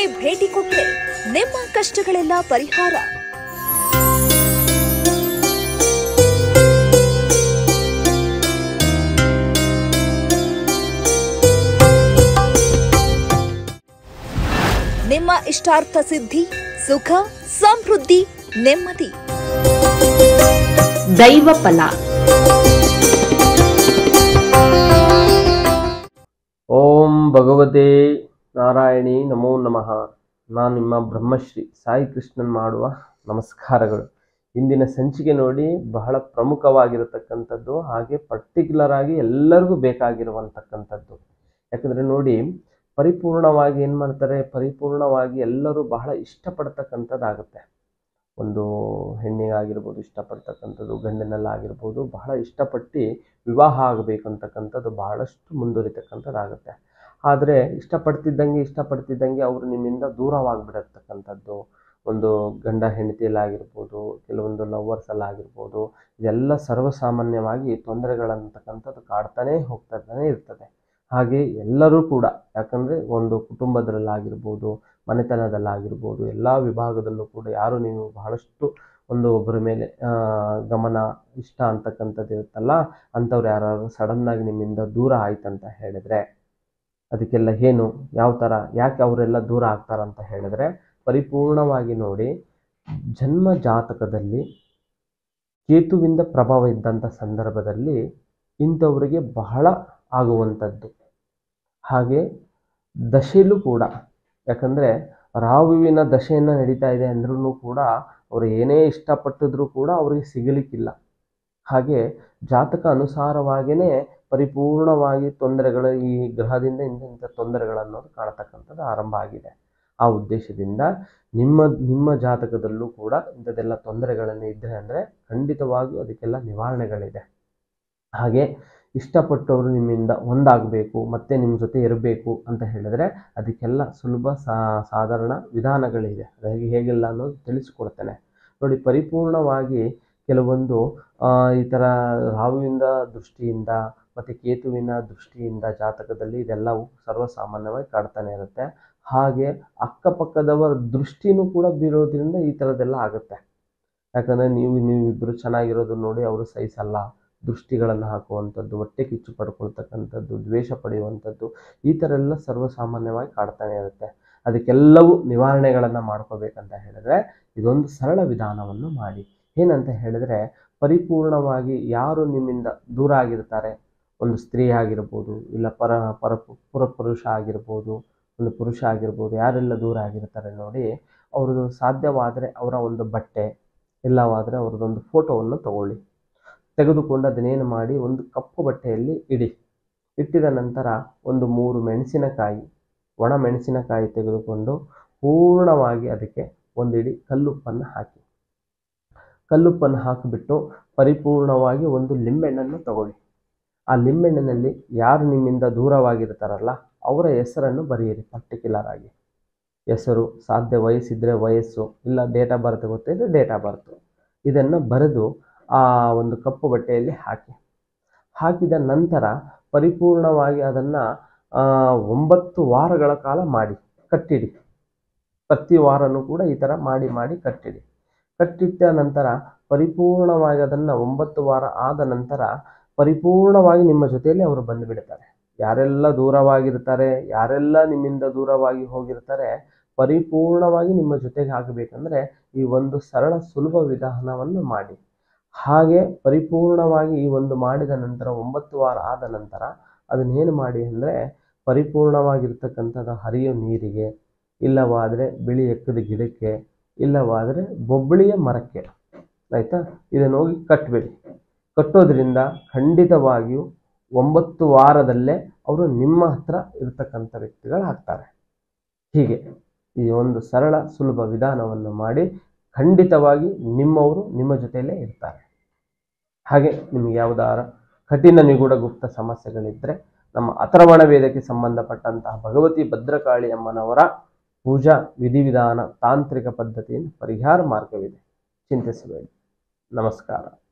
ಭೇಟಿ ಕೊಟ್ಟರೆ ನಿಮ್ಮ ಕಷ್ಟಗಳೆಲ್ಲ ಪರಿಹಾರ ನಿಮ್ಮ ಇಷ್ಟಾರ್ಥ ಸಿದ್ಧಿ ಸುಖ ಸಮೃದ್ಧಿ ನೆಮ್ಮದಿ ದೈವ ಫಲ ಓಂ ಭಗವತೆ ನಾರಾಯಣಿ ನಮೋ ನಮಃ ನಾನು ನಿಮ್ಮ ಬ್ರಹ್ಮಶ್ರೀ ಸಾಯಿ ಕೃಷ್ಣನ್ ಮಾಡುವ ನಮಸ್ಕಾರಗಳು ಇಂದಿನ ಸಂಚಿಕೆ ನೋಡಿ ಬಹಳ ಪ್ರಮುಖವಾಗಿರತಕ್ಕಂಥದ್ದು ಹಾಗೆ ಪರ್ಟಿಕ್ಯುಲರ್ ಆಗಿ ಎಲ್ಲರಿಗೂ ಬೇಕಾಗಿರುವಂತಕ್ಕಂಥದ್ದು ಯಾಕಂದರೆ ನೋಡಿ ಪರಿಪೂರ್ಣವಾಗಿ ಏನು ಮಾಡ್ತಾರೆ ಪರಿಪೂರ್ಣವಾಗಿ ಎಲ್ಲರೂ ಬಹಳ ಇಷ್ಟಪಡ್ತಕ್ಕಂಥದ್ದಾಗುತ್ತೆ ಒಂದು ಹೆಣ್ಣಿಗಾಗಿರ್ಬೋದು ಇಷ್ಟಪಡ್ತಕ್ಕಂಥದ್ದು ಗಂಡನಲ್ಲಾಗಿರ್ಬೋದು ಬಹಳ ಇಷ್ಟಪಟ್ಟು ವಿವಾಹ ಆಗಬೇಕಂತಕ್ಕಂಥದ್ದು ಬಹಳಷ್ಟು ಮುಂದುವರಿತಕ್ಕಂಥದ್ದಾಗುತ್ತೆ ಆದರೆ ಇಷ್ಟಪಡ್ತಿದ್ದಂಗೆ ಇಷ್ಟಪಡ್ತಿದ್ದಂಗೆ ಅವರು ನಿಮ್ಮಿಂದ ದೂರವಾಗಿಬಿಡತಕ್ಕಂಥದ್ದು ಒಂದು ಗಂಡ ಹೆಂಡತಿಯಲ್ಲಾಗಿರ್ಬೋದು ಕೆಲವೊಂದು ಲವ್ವರ್ಸಲ್ಲಾಗಿರ್ಬೋದು ಇದೆಲ್ಲ ಸರ್ವಸಾಮಾನ್ಯವಾಗಿ ತೊಂದರೆಗಳಂತಕ್ಕಂಥದ್ದು ಕಾಡ್ತಾನೇ ಹೋಗ್ತಾನೆ ಇರ್ತದೆ ಹಾಗೆ ಎಲ್ಲರೂ ಕೂಡ ಯಾಕಂದರೆ ಒಂದು ಕುಟುಂಬದಲ್ಲಾಗಿರ್ಬೋದು ಮನೆತನದಲ್ಲಾಗಿರ್ಬೋದು ಎಲ್ಲ ವಿಭಾಗದಲ್ಲೂ ಕೂಡ ಯಾರು ನೀವು ಬಹಳಷ್ಟು ಒಂದು ಒಬ್ಬರ ಮೇಲೆ ಆ, ಗಮನ ಇಷ್ಟ ಅಂತಕ್ಕಂಥದ್ದು ಇರುತ್ತಲ್ಲ ಅಂಥವ್ರು ಯಾರು ಸಡನ್ನಾಗಿ ನಿಮ್ಮಿಂದ ದೂರ ಆಯ್ತಂತ ಹೇಳಿದರೆ ಅದಕ್ಕೆಲ್ಲ ಏನು ಯಾವ ಥರ ಯಾಕೆ ಅವರೆಲ್ಲ ದೂರ ಆಗ್ತಾರಂತ ಹೇಳಿದ್ರೆ ಪರಿಪೂರ್ಣವಾಗಿ ನೋಡಿ ಜನ್ಮ ಜಾತಕದಲ್ಲಿ ಕೇತುವಿಂದ ಪ್ರಭಾವ ಇದ್ದಂಥ ಸಂದರ್ಭದಲ್ಲಿ ಇಂಥವರಿಗೆ ಬಹಳ ಆಗುವಂಥದ್ದು ಹಾಗೆ ದಶೆಯಲ್ಲೂ ಕೂಡ ಯಾಕಂದರೆ ರಾಹುವಿನ ದಶೆಯನ್ನು ನಡೀತಾ ಇದೆ ಅಂದ್ರೂ ಕೂಡ ಅವರು ಏನೇ ಇಷ್ಟಪಟ್ಟಿದ್ರೂ ಕೂಡ ಅವರಿಗೆ ಸಿಗಲಿಕ್ಕಿಲ್ಲ ಹಾಗೆ ಜಾತಕ ಅನುಸಾರವಾಗಿಯೇ ಪರಿಪೂರ್ಣವಾಗಿ ತೊಂದರೆಗಳು ಈ ಗ್ರಹದಿಂದ ಇಂಥ ತೊಂದರೆಗಳನ್ನೋದು ಕಾಣತಕ್ಕಂಥದ್ದು ಆರಂಭ ಆಗಿದೆ ಆ ಉದ್ದೇಶದಿಂದ ನಿಮ್ಮ ನಿಮ್ಮ ಜಾತಕದಲ್ಲೂ ಕೂಡ ಇಂಥದ್ದೆಲ್ಲ ತೊಂದರೆಗಳನ್ನು ಇದ್ದರೆ ಅಂದರೆ ಖಂಡಿತವಾಗಿಯೂ ಅದಕ್ಕೆಲ್ಲ ನಿವಾರಣೆಗಳಿದೆ ಹಾಗೆ ಇಷ್ಟಪಟ್ಟವರು ನಿಮ್ಮಿಂದ ಒಂದಾಗಬೇಕು ಮತ್ತೆ ನಿಮ್ಮ ಜೊತೆ ಇರಬೇಕು ಅಂತ ಹೇಳಿದ್ರೆ ಅದಕ್ಕೆಲ್ಲ ಸುಲಭ ಸಾ ಸಾಧಾರಣ ವಿಧಾನಗಳಿದೆ ಅದಾಗಿ ಹೇಗೆಲ್ಲ ಅನ್ನೋದು ತಿಳಿಸ್ಕೊಡ್ತೇನೆ ನೋಡಿ ಪರಿಪೂರ್ಣವಾಗಿ ಕೆಲವೊಂದು ಆ, ಈ ಥರ ರಾಹುವಿಂದ ದೃಷ್ಟಿಯಿಂದ ಮತ್ತು ಕೇತುವಿನ ದೃಷ್ಟಿಯಿಂದ ಜಾತಕದಲ್ಲಿ ಇದೆಲ್ಲವೂ ಸರ್ವಸಾಮಾನ್ಯವಾಗಿ ಕಾಡ್ತಾನೆ ಇರುತ್ತೆ ಹಾಗೆ ಅಕ್ಕಪಕ್ಕದವರ ದೃಷ್ಟಿನೂ ಕೂಡ ಬೀರೋದ್ರಿಂದ ಈ ಥರದ್ದೆಲ್ಲ ಆಗುತ್ತೆ ಯಾಕಂದರೆ ನೀವು ನೀವಿಬ್ಬರು ಚೆನ್ನಾಗಿರೋದು ನೋಡಿ ಅವರು ಸಹಿಸಲ್ಲ ದೃಷ್ಟಿಗಳನ್ನು ಹಾಕುವಂಥದ್ದು ಹೊಟ್ಟೆ ಕಿಚ್ಚು ಪಡ್ಕೊಳ್ತಕ್ಕಂಥದ್ದು ದ್ವೇಷ ಪಡೆಯುವಂಥದ್ದು ಈ ಥರ ಎಲ್ಲ ಸರ್ವಸಾಮಾನ್ಯವಾಗಿ ಕಾಡ್ತಾನೆ ಇರುತ್ತೆ ಅದಕ್ಕೆಲ್ಲವೂ ನಿವಾರಣೆಗಳನ್ನು ಮಾಡ್ಕೋಬೇಕಂತ ಹೇಳಿದ್ರೆ ಇದೊಂದು ಸರಳ ವಿಧಾನವನ್ನು ಮಾಡಿ ಏನಂತ ಹೇಳಿದ್ರೆ ಪರಿಪೂರ್ಣವಾಗಿ ಯಾರು ನಿಮ್ಮಿಂದ ದೂರ ಆಗಿರ್ತಾರೆ ಒಂದು ಸ್ತ್ರೀ ಆಗಿರ್ಬೋದು ಇಲ್ಲ ಪರ ಪರ ಪುರಪುರುಷ ಆಗಿರ್ಬೋದು ಒಂದು ಪುರುಷ ಆಗಿರ್ಬೋದು ಯಾರೆಲ್ಲ ದೂರ ಆಗಿರ್ತಾರೆ ನೋಡಿ ಅವ್ರದ್ದು ಸಾಧ್ಯವಾದರೆ ಅವರ ಒಂದು ಬಟ್ಟೆ ಇಲ್ಲವಾದರೆ ಅವ್ರದ್ದೊಂದು ಫೋಟೋವನ್ನು ತಗೊಳ್ಳಿ ತೆಗೆದುಕೊಂಡು ಅದನ್ನೇನು ಮಾಡಿ ಒಂದು ಕಪ್ಪು ಬಟ್ಟೆಯಲ್ಲಿ ಇಡಿ ಇಟ್ಟಿದ ನಂತರ ಒಂದು ಮೂರು ಮೆಣಸಿನಕಾಯಿ ಒಣ ಮೆಣಸಿನಕಾಯಿ ತೆಗೆದುಕೊಂಡು ಪೂರ್ಣವಾಗಿ ಅದಕ್ಕೆ ಒಂದಿಡಿ ಕಲ್ಲುಪ್ಪನ್ನು ಹಾಕಿ ಕಲ್ಲುಪ್ಪನ್ನು ಹಾಕಿಬಿಟ್ಟು ಪರಿಪೂರ್ಣವಾಗಿ ಒಂದು ಲಿಂಬೆಹಣ್ಣನ್ನು ತಗೊಳ್ಳಿ ಆ ಲಿಂಬೆಹಣ್ಣಿನಲ್ಲಿ ಯಾರು ನಿಮ್ಮಿಂದ ದೂರವಾಗಿರ್ತಾರಲ್ಲ ಅವರ ಹೆಸರನ್ನು ಬರೆಯಿರಿ ಪರ್ಟಿಕ್ಯುಲರ್ ಆಗಿ ಹೆಸರು ಸಾಧ್ಯ ವಯಸ್ಸಿದ್ರೆ ವಯಸ್ಸು ಇಲ್ಲ ಡೇಟ್ ಆಫ್ ಬರ್ತ್ ಗೊತ್ತಿದ್ರೆ ಡೇಟ್ ಆಫ್ ಬರ್ತ್ ಇದನ್ನು ಬರೆದು ಆ ಒಂದು ಕಪ್ಪು ಬಟ್ಟೆಯಲ್ಲಿ ಹಾಕಿ ಹಾಕಿದ ನಂತರ ಪರಿಪೂರ್ಣವಾಗಿ ಅದನ್ನು ಒಂಬತ್ತು ವಾರಗಳ ಕಾಲ ಮಾಡಿ ಕಟ್ಟಿಡಿ ಪ್ರತಿ ವಾರನೂ ಕೂಡ ಈ ಥರ ಮಾಡಿ ಮಾಡಿ ಕಟ್ಟಿಡಿ ಕಟ್ಟಿಟ್ಟ ನಂತರ ಪರಿಪೂರ್ಣವಾಗಿ ಅದನ್ನು ಒಂಬತ್ತು ವಾರ ಆದ ನಂತರ ಪರಿಪೂರ್ಣವಾಗಿ ನಿಮ್ಮ ಜೊತೆಯಲ್ಲಿ ಅವರು ಬಂದು ಬಿಡ್ತಾರೆ ಯಾರೆಲ್ಲ ದೂರವಾಗಿರ್ತಾರೆ ಯಾರೆಲ್ಲ ನಿಮ್ಮಿಂದ ದೂರವಾಗಿ ಹೋಗಿರ್ತಾರೆ ಪರಿಪೂರ್ಣವಾಗಿ ನಿಮ್ಮ ಜೊತೆಗೆ ಆಗಬೇಕಂದ್ರೆ ಈ ಒಂದು ಸರಳ ಸುಲಭ ವಿಧಾನವನ್ನು ಮಾಡಿ ಹಾಗೆ ಪರಿಪೂರ್ಣವಾಗಿ ಈ ಒಂದು ಮಾಡಿದ ನಂತರ ಒಂಬತ್ತು ವಾರ ಆದ ನಂತರ ಅದನ್ನೇನು ಮಾಡಿ ಅಂದರೆ ಪರಿಪೂರ್ಣವಾಗಿರ್ತಕ್ಕಂಥದ್ದು ಹರಿಯೋ ನೀರಿಗೆ ಇಲ್ಲವಾದರೆ ಬಿಳಿ ಎಕ್ಕದ ಗಿಡಕ್ಕೆ ಇಲ್ಲವಾದರೆ ಬೊಬ್ಬಳಿಯ ಮರಕ್ಕೆ ಆಯಿತಾ ಇದನ್ನು ಹೋಗಿ ಕಟ್ಟಬೇಡಿ ಕಟ್ಟೋದ್ರಿಂದ ಖಂಡಿತವಾಗಿಯೂ ಒಂಬತ್ತು ವಾರದಲ್ಲೇ ಅವರು ನಿಮ್ಮ ಹತ್ರ ಇರ್ತಕ್ಕಂಥ ವ್ಯಕ್ತಿಗಳಾಗ್ತಾರೆ ಹೀಗೆ ಈ ಒಂದು ಸರಳ ಸುಲಭ ವಿಧಾನವನ್ನು ಮಾಡಿ ಖಂಡಿತವಾಗಿ ನಿಮ್ಮವರು ನಿಮ್ಮ ಜೊತೆಯಲ್ಲೇ ಇರ್ತಾರೆ ಹಾಗೆ ನಿಮಗೆ ಯಾವುದಾರ ಕಠಿಣ ನಿಗೂಢ ಗುಪ್ತ ಸಮಸ್ಯೆಗಳಿದ್ದರೆ ನಮ್ಮ ಅಥರ್ವಣ ವೇದಕ್ಕೆ ಸಂಬಂಧಪಟ್ಟಂತಹ ಭಗವತಿ ಭದ್ರಕಾಳಿ ಅಮ್ಮನವರ ಪೂಜಾ ವಿಧಿವಿಧಾನ ತಾಂತ್ರಿಕ ಪದ್ಧತಿಯಿಂದ ಪರಿಹಾರ ಮಾರ್ಗವಿದೆ ಚಿಂತಿಸಬೇಡಿ ನಮಸ್ಕಾರ